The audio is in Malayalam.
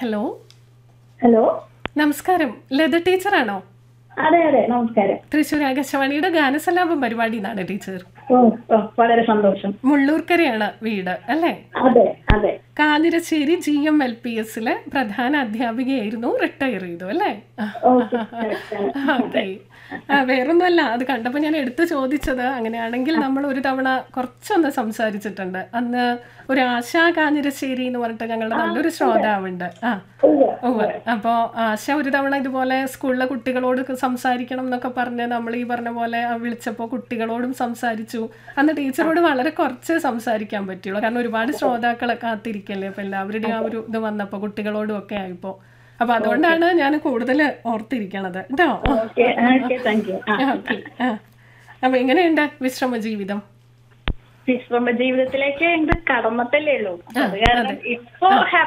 ഹലോ ഹലോ നമസ്കാരം ലത ടീച്ചറാണോ അതെ അതെ നമസ്കാരം തൃശ്ശൂർ ആകാശവാണിയുടെ ഗാനസലാപം പരിപാടി എന്നാണ് ടീച്ചർ ഓ ഓ വളരെ സന്തോഷം മുള്ളൂർക്കരയാണ് വീട് അല്ലേ അതെ അതെ Kanjirassery G M L P എസിലെ പ്രധാന അധ്യാപികയായിരുന്നു റിട്ടയർ ചെയ്തു അല്ലേ ഓക്കെ ഓക്കെ ആ, വേറൊന്നുമല്ല അത് കണ്ടപ്പോൾ ഞാൻ എടുത്തു ചോദിച്ചത് അങ്ങനെയാണെങ്കിൽ നമ്മൾ ഒരു തവണ കുറച്ചൊന്ന് സംസാരിച്ചിട്ടുണ്ട് അന്ന് ഒരു ആശാ കാഞ്ഞിരശ്ശേരി എന്ന് പറഞ്ഞിട്ട് ഞങ്ങളുടെ നല്ലൊരു ശ്രോതാവുണ്ട് ആ ഉവ്വ് അപ്പോൾ ആശ ഒരു തവണ ഇതുപോലെ സ്കൂളിലെ കുട്ടികളോട് സംസാരിക്കണം എന്നൊക്കെ പറഞ്ഞ് നമ്മൾ ഈ പറഞ്ഞ പോലെ വിളിച്ചപ്പോൾ കുട്ടികളോടും സംസാരിച്ചു അന്ന് ടീച്ചറോട് വളരെ കുറച്ച് സംസാരിക്കാൻ പറ്റുള്ളൂ കാരണം ഒരുപാട് ശ്രോതാക്കളെ കാത്തിരിക്കല്ലേ അപ്പോൾ എല്ലാവരുടെയും ആ ഒരു ഇത് വന്നപ്പോൾ കുട്ടികളോടും ഒക്കെ ആയപ്പോൾ അപ്പോൾ അതുകൊണ്ടാണ് ഞാൻ കൂടുതൽ ഓർത്തിരിക്കണത് കേട്ടോ ഓക്കെ ഓക്കെ താങ്ക് യു ആ ഓക്കെ ആ അപ്പോൾ എങ്ങനെയുണ്ട് വിശ്രമ ജീവിതം വിശ്രമ ജീവിതത്തിലേക്ക് എന്ത് കടന്നിട്ടല്ലേ ഉള്ളൂ അത് കാരണം ഇപ്പൊ